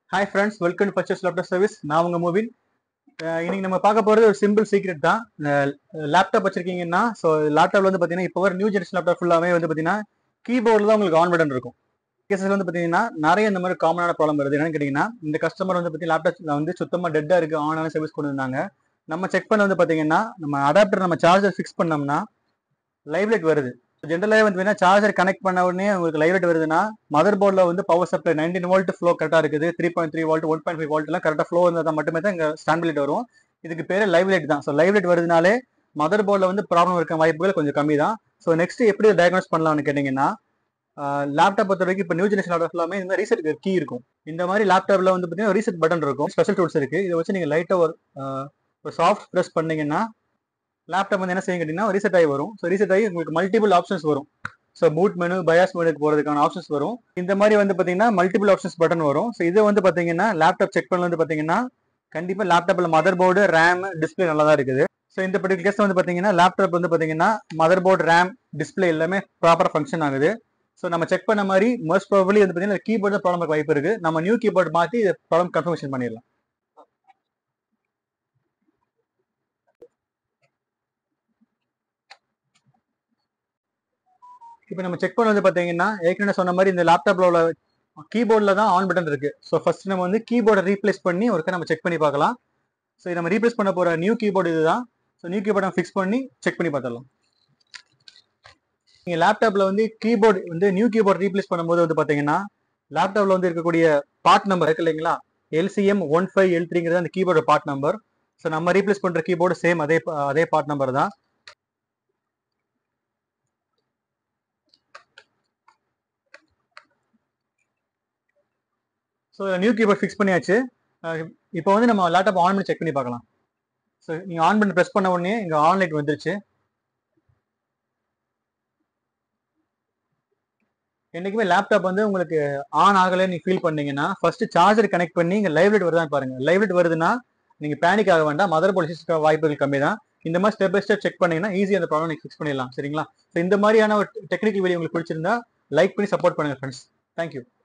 hi friends welcome to purchase laptop service நான் உங்க மூவின் இன்னைக்கு நம்ம பார்க்க போறது ஒரு சிம்பிள் சீக்ரெட் தான் லேப்டாப் வச்சிருக்கீங்கன்னா ஸோ லேப்டாப்ல வந்து பார்த்தீங்கன்னா இப்போ வர நியூ ஜெனரேஷன் லேப்டாப் ஃபுல்லாமே வந்து பார்த்தீங்கன்னா கீபோர்டில் தான் உங்களுக்கு ஆன் பட்டன் இருக்கும் கேசஸ் வந்து பார்த்தீங்கன்னா நிறைய இந்த மாதிரி காமனான ப்ராப்ளம் வருது என்னன்னு கேட்டிங்கன்னா இந்த கஸ்டமர் வந்து பார்த்தீங்கன்னா லேப்டாப்ல வந்து சுத்தமாக டெட்டாக இருக்கு ஆனான சர்வீஸ் கொண்டு வந்தாங்க நம்ம செக் பண்ண வந்து பார்த்தீங்கன்னா நம்ம அடாப்டர் நம்ம சார்ஜர் ஃபிக்ஸ் பண்ணோம்னா லைவ் லைட் வருது ஜென்ரலாகவே வந்து பார்த்தீங்கன்னா சார்ஜர் கனெக்ட் பண்ண உடனே உங்களுக்கு லைவ் லைட் வருதுன்னா மதர் போர்டில் வந்து power supply nineteen volt flow கரெக்டாக இருக்குது three point three volt one point five வோல்ட்லாம் கரெக்டாக ஃப்ளோ இருந்தால் மட்டுமே தான் இங்கே ஸ்டாண்ட் லைட் வரும் இதுக்கு பேர் லைவ் லைட் தான் ஸோ லைவ் லைட் வருதுனாலே மதர் போர்டில் வந்து ப்ராப்ளம் இருக்க வாய்ப்புகள் கொஞ்சம் கம்மி தான் ஸோ நெக்ஸ்ட் எப்படி டயக்னோஸ் பண்ணலாம்னு கேட்டிங்கன்னா லேப்டாப் பொறுத்த வரைக்கும் இப்போ நியூ ஜெனரேஷன் லேப்டாப் எல்லாமே இந்த மாதிரி ரீசெட் கீ இருக்கும் இந்த மாதிரி லேப்டாப்ல வந்து பார்த்தீங்கன்னா ரீசெட் பட்டன் இருக்கும் ஸ்பெஷல் டூல்ஸ் இருக்கு இதை வச்சு நீங்கள் லைட்டாக ஒரு ஆஹ், ஒரு சாஃப்ட் ப்ரெஸ் பண்ணீங்கன்னா லேப்டாப் வந்து என்ன செய்யும் கேட்டிங்கன்னா ரீசெட் ஆகி வரும் ஸோ ரீசெட் ஆகி உங்களுக்கு மல்டிபிள் ஆப்ஷன்ஸ் வரும் ஸோ பூட் மெனு பயாஸ் மெனுக்கு போகிறதுக்கான ஆப்ஷன்ஸ் வரும் இந்த மாதிரி வந்து பார்த்தீங்கன்னா மல்டிபிள் ஆப்ஷன்ஸ் பட்டன் வரும் ஸோ இது வந்து பார்த்தீங்கன்னா லேப்டாப் செக் பண்ணல வந்து பார்த்தீங்கன்னா கண்டிப்பாக லேப்டாப்பில் மதர் போர்டு ரேம் டிஸ்பிளே நல்லா தான் இருக்குது ஸோ இந்த பர்டிகுலர் கேஸ் வந்து பார்த்தீங்கன்னா லேப்டாப் வந்து பார்த்தீங்கன்னா மதர் போர்டு ரேம் டிஸ்பிளே எல்லாமே ப்ராப்பராக ஃபங்க்ஷன் ஆகுது ஸோ நம்ம செக் பண்ண மாதிரி மோஸ்ட் ப்ராபபிளி வந்து பார்த்தீங்கன்னா கீபோர்டு ப்ராப்ளம் இருக்க வாய்ப்பு இருக்கு நம்ம நியூ கீபோர்டு மாற்றி ப்ராப்ளம் கன்ஃபர்மேஷன் பண்ணிடலாம் இப்போ நம்ம செக் பண்ண வந்து பார்த்தீங்கன்னா ஏற்கனவே சொன்ன மாதிரி இந்த லேப்டாப்ல உள்ள கீபோர்டில் தான் ஆன் பட்டன் இருக்கு ஸோ ஃபர்ஸ்ட் நம்ம வந்து கீபோர்டை ரீப்ளேஸ் பண்ணி ஒருக்க நம்ம செக் பண்ணி பார்க்கலாம் ஸோ நம்ம ரீப்ளேஸ் பண்ண போகிற நியூ கீபோர்டு இதுதான் ஸோ நியூ கீபோர்டை ஃபிக்ஸ் பண்ணி செக் பண்ணி பார்த்துடலாம் நீங்கள் லேப்டாப்பில் வந்து கீபோர்டு வந்து நியூ கீபோர்டு ரீப்ளேஸ் பண்ணும்போது வந்து பார்த்தீங்கன்னா லேப்டாப்ல வந்து இருக்கக்கூடிய பார்ட் நம்பர் இருக்கு இல்லைங்களா எல்சிஎம் ஒன் ஃபைவ் எல் த்ரீங்கிறது அந்த கீபோர்டு பார்ட் நம்பர் ஸோ நம்ம ரீப்ளேஸ் பண்ணுற கீபோர்டு சேம் அதே அதே பார்ட் நம்பர் தான் ஸோ நியூ கீபோர்ட் ஃபிக்ஸ் பண்ணியாச்சு இப்போ வந்து நம்ம லேப்டாப் ஆன் பண்ணி செக் பண்ணி பார்க்கலாம் ஸோ நீங்கள் ஆன் பண்ணி ப்ரெஸ் பண்ண உடனே இங்கே ஆன் லைட் வந்துருச்சு என்னைக்குமே லேப்டாப் வந்து உங்களுக்கு ஆன் ஆகலைன்னு நீங்க ஃபீல் பண்ணீங்கன்னா ஃபர்ஸ்ட் சார்ஜர் கனெக்ட் பண்ணி இங்க லைவ் லைட் வருதான்னு பாருங்க லைவ் லைட் வருதுன்னா நீங்க பேனிக் ஆக வேண்டாம் மதர் போர்டு வாய்ப்புகள் கம்மி தான் இந்த மாதிரி ஸ்டெப் பை ஸ்டெப் செக் பண்ணீங்கன்னா ஈஸியாக அந்த ப்ராப்ளம் நீங்க ஃபிக்ஸ் பண்ணிடலாம் சரிங்களா ஸோ இந்த மாதிரியான ஒரு டெக்னிக்கல் வீடியோ உங்களுக்கு பிடிச்சிருந்தா லைக் பண்ணி சப்போர்ட் பண்ணுங்க ஃப்ரெண்ட்ஸ் தேங்க்யூ